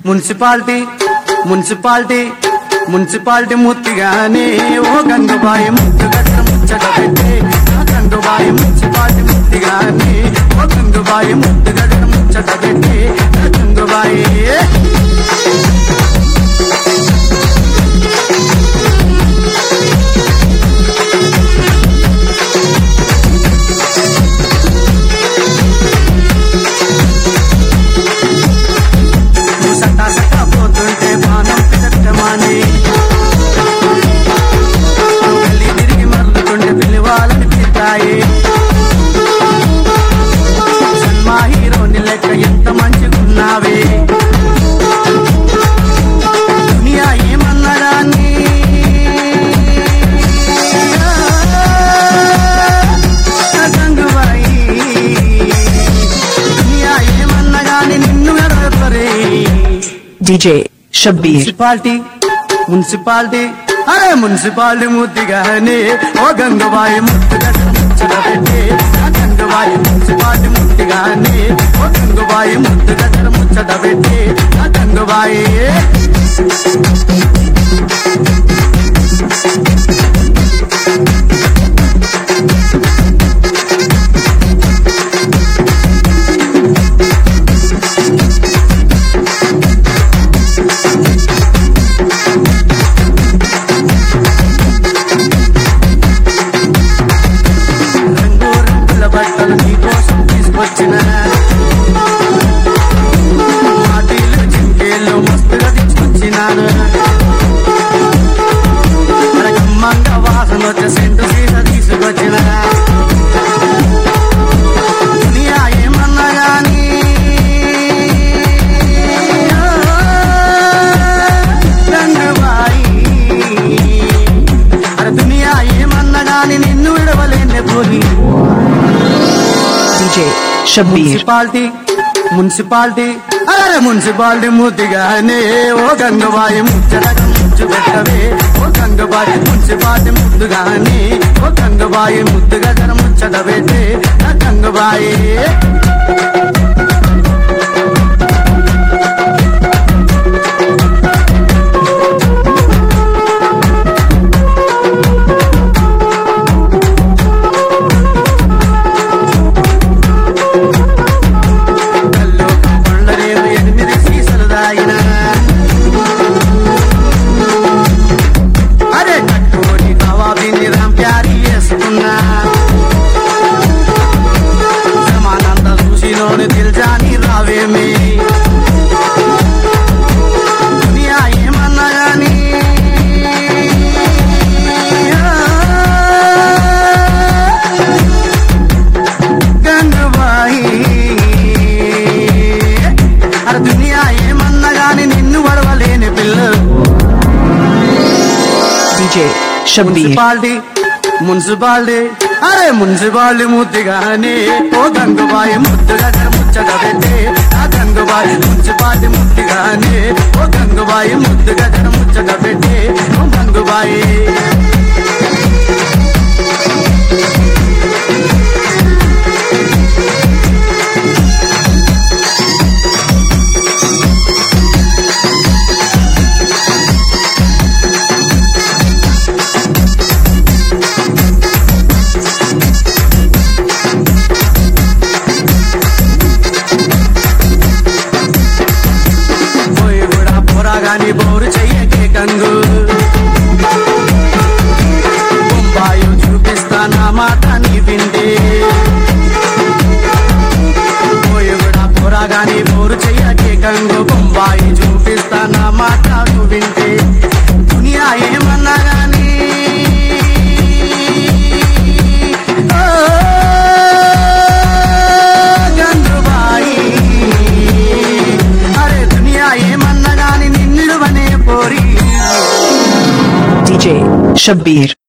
Municipality municipality municipality ముత్తిగానే ఓ గంగుబాయి ముద్దుగడ్డ ముచ్చట పెట్టి ఆ గంగుబాయి మున్సిపాలిటీ ముత్తిగానే ఓ గంగుబాయి ముద్దుగడ్డ ముచ్చట పెట్టి ఆ గంగుబాయి నువ్వు సట్టా సట్టా పోతుంటే బాణం పెట్టమాని నువ్వు వెళ్ళి తిరిగి మరలుతుంటే పిలివాలని పితాయి సినిమా హీరోని లెక్క ఎంత మంచిగున్నావే దునియా ఏమన్నదాన్ని గంగుబాయి దునియా ఏమన్నగాని నిన్ను గడపరే DJ Shabir. మున్సిపాలిటీ మున్సిపాలిటీ అరే మున్సిపాలిటీ ముద్దిగానే ఓ గంగబాయి ముద్దుగడ్డ ముచ్చట పెట్టి ఆ గంగబాయి మున్సిపాలిటీ ముద్దిగానే ఓ గంగబాయి ముద్దుగడ్డ ముచ్చట పెట్టి ఆ గంగబాయి రంగు రంగుల బట్టలు నీకోసం తీసుకొచ్చిన మాటీలు చింకేళ్ళు మస్తుగా తీసుకొచ్చినాను కమ్మంగా వాసన వచ్చే సెంటు సీస తీసుకొచ్చిన దునియా ఏమన్నా గానీ గంగుబాయి అరే దునియా ఏమన్నా గానీ నిన్ను విడవలేని పోలి DJ Shabir. మున్సిపాలిటీ మున్సిపాలిటీ అరే మున్సిపాలిటీ ముద్దుగానే ఓ గంగబాయి ముచ్చటగా ముచ్చు పెట్టవే ఓ గంగబాయి మున్సిపాలిటీ ముద్దుగానే ఓ గంగబాయి ముద్దుగా జన ముచ్చట పెట్టే నా గంగబాయి కల్లో కొండలేవు ఎనిమిది సీసలు దాగిన అరే కట్టుకొని నవాబిని రాంప్యారి వేసుకున్నా సమానంద చూసినోని దిల్జాని రావేమి దునియా ఏమన్నా గానీ గంగుబాయి అరే దునియా ఏమన్నా గాని నిన్ను వడవలేని పిల్లలు DJ Shabir. మున్సిపాలిటీ మున్సిపాలిటీ అరే మున్సిపాలిటీ ముద్దుగానే ఓ గంగుబాయి ముద్దుగా ముచ్చట పెట్టే ఆ గంగుబాయి మున్సిపాలిటీ ముద్దుగానే ఓ గంగుబాయి ముద్దుగా ముచ్చట పెట్టే ఓ గంగుబాయి పోయి కూడా పోరాగాని బోరు చెయ్యకే కంగు బొంబాయి చూపిస్తానా మాట నీ వింటే పోయి కూడా పోరాగాని బోరు చెయ్యకే కంగు బొంబాయి చూపిస్తానా మాట నువ్వు వింటే దునియా ఏమన్నా గానీ ఓ గంగుబాయి అరే దునియా ఏమన్నా గాని నిన్నుడువనే పోరి DJ Shabir.